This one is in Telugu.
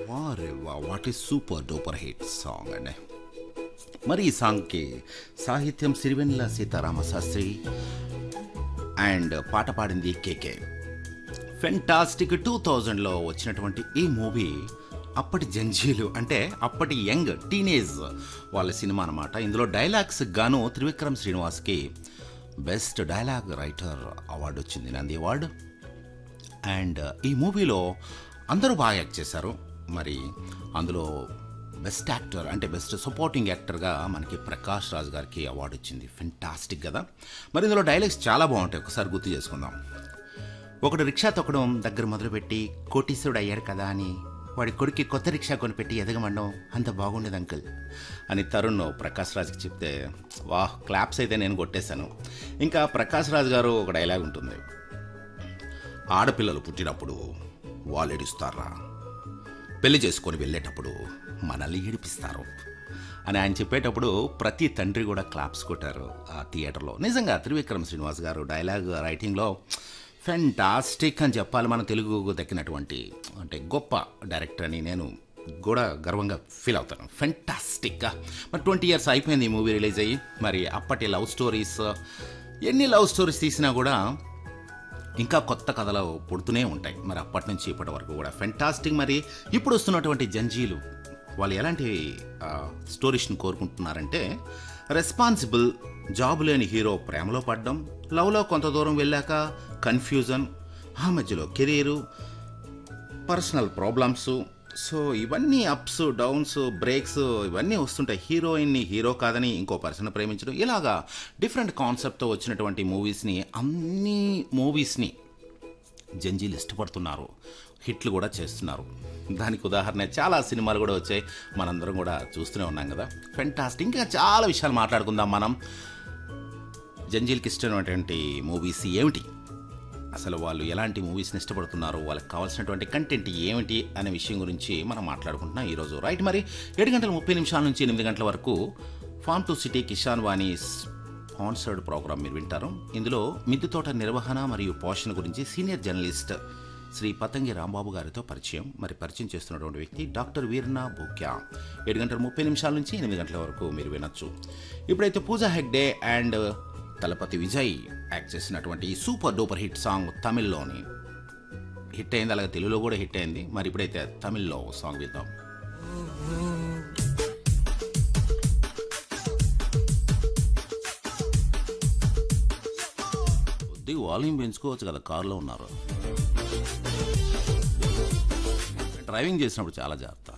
వారే వా what is super duper hit song అండి మరి ఈ సాంగ్కి సాహిత్యం సిరివెన్నెల సీతారామ శాస్త్రి అండ్ పాట పాడింది కేకే ఫెంటాస్టిక్ టూ థౌజండ్లో వచ్చినటువంటి ఈ మూవీ అప్పటి జంజీలు అంటే అప్పటి యంగ్ టీనేజ్ వాళ్ళ సినిమా అనమాట ఇందులో డైలాగ్స్ గాను త్రివిక్రమ్ శ్రీనివాస్కి బెస్ట్ డైలాగ్ రైటర్ అవార్డు వచ్చింది నంది అవార్డు అండ్ ఈ మూవీలో అందరూ బాగా యాక్ట్ చేశారు మరి అందులో బెస్ట్ యాక్టర్ అంటే బెస్ట్ సపోర్టింగ్ యాక్టర్గా మనకి ప్రకాష్ రాజ్ గారికి అవార్డు వచ్చింది ఫెంటాస్టిక్ కదా మరి ఇందులో డైలాగ్స్ చాలా బాగుంటాయి ఒకసారి గుర్తు చేసుకుందాం ఒకడు రిక్షా తొక్కడం దగ్గర మొదలుపెట్టి కోటీశ్వరుడు అయ్యాడు కదా అని వాడి కొడుక్కి కొత్త రిక్షా కొనిపెట్టి ఎదగమండం అంత బాగుండేది అంకుల్ అని తరుణ్ ప్రకాష్ రాజ్కి చెప్తే వాహ్ క్లాప్స్ అయితే నేను కొట్టేశాను ఇంకా ప్రకాష్ రాజ్ గారు ఒక డైలాగ్ ఉంటుంది ఆడపిల్లలు పుట్టినప్పుడు వాళ్ళు ఏడుస్తారా పెళ్లి చేసుకొని వెళ్ళేటప్పుడు మనల్ని ఏడిపిస్తారు అని ఆయన చెప్పేటప్పుడు ప్రతి తండ్రి కూడా క్లాప్స్ కొట్టారు ఆ థియేటర్లో నిజంగా త్రివిక్రమ్ శ్రీనివాస్ గారు డైలాగ్ రైటింగ్లో ఫెంటాస్టిక్ అని చెప్పాలి మన తెలుగుకు దక్కినటువంటి అంటే గొప్ప డైరెక్టర్ అని నేను కూడా గర్వంగా ఫీల్ అవుతాను ఫెంటాస్టిక్గా మరి ట్వంటీ ఇయర్స్ అయిపోయింది ఈ మూవీ రిలీజ్ అయ్యి మరి అప్పటి లవ్ స్టోరీస్ ఎన్ని లవ్ స్టోరీస్ తీసినా కూడా ఇంకా కొత్త కథలు పుడుతూనే ఉంటాయి మరి అప్పటి నుంచి ఇప్పటి వరకు కూడా ఫెంటాస్టిక్ మరి ఇప్పుడు వస్తున్నటువంటి జంజీలు వాళ్ళు ఎలాంటి ఆ, స్టోరీస్ని కోరుకుంటున్నారంటే రెస్పాన్సిబుల్ జాబ్ లేని హీరో ప్రేమలో పడడం లవ్లో కొంత దూరం వెళ్ళాక కన్ఫ్యూజన్ ఆ మధ్యలో కెరీరు పర్సనల్ ప్రాబ్లమ్స్ సో ఇవన్నీ అప్స్ డౌన్స్ బ్రేక్స్ ఇవన్నీ వస్తుంటాయి హీరోయిన్ని హీరో కాదని ఇంకో పర్సన్ ప్రేమించడం ఇలాగా డిఫరెంట్ కాన్సెప్ట్తో వచ్చినటువంటి మూవీస్ని అన్ని మూవీస్ని జంజీలు ఇష్టపడుతున్నారు హిట్లు కూడా చేస్తున్నారు దానికి ఉదాహరణ చాలా సినిమాలు కూడా వచ్చాయి మనందరం కూడా చూస్తూనే ఉన్నాం కదా ఫెంటాస్టిక్ ఇంకా చాలా విషయాలు మాట్లాడుకుందాం మనం జంజీలకి ఇష్టమైనటువంటి మూవీస్ ఏమిటి అసలు వాళ్ళు ఎలాంటి మూవీస్ని ఇష్టపడుతున్నారు వాళ్ళకి కావాల్సినటువంటి కంటెంట్ ఏమిటి అనే విషయం గురించి మనం మాట్లాడుకుంటున్నాం ఈరోజు రైట్ మరి ఏడు గంటల ముప్పై నిమిషాల నుంచి ఎనిమిది గంటల వరకు farm to city Kisan Vani sponsored programme మీరు వింటారు ఇందులో మిద్దె తోట నిర్వహణ మరియు పోషణ గురించి సీనియర్ జర్నలిస్ట్ శ్రీ పతంగి రాంబాబు గారితో పరిచయం మరి పరిచయం చేస్తున్నటువంటి వ్యక్తి డాక్టర్ వీర్నా భూక్యా ఏడు గంటల ముప్పై నిమిషాల నుంచి ఎనిమిది గంటల వరకు మీరు వినొచ్చు ఇప్పుడైతే పూజా హెగ్డే అండ్ తలపతి విజయ్ యాక్ట్ చేసినటువంటి ఈ సూపర్ డూపర్ హిట్ సాంగ్ తమిళ్లోని హిట్ అయింది అలాగే తెలుగులో కూడా హిట్ అయింది మరి ఇప్పుడైతే తమిళ్లో సాంగ్ విద్దాం కొద్దిగా వాల్యూమ్ పెంచుకోవచ్చు కదా కారులో ఉన్నారు డ్రైవింగ్ చేసినప్పుడు చాలా జాగ్రత్త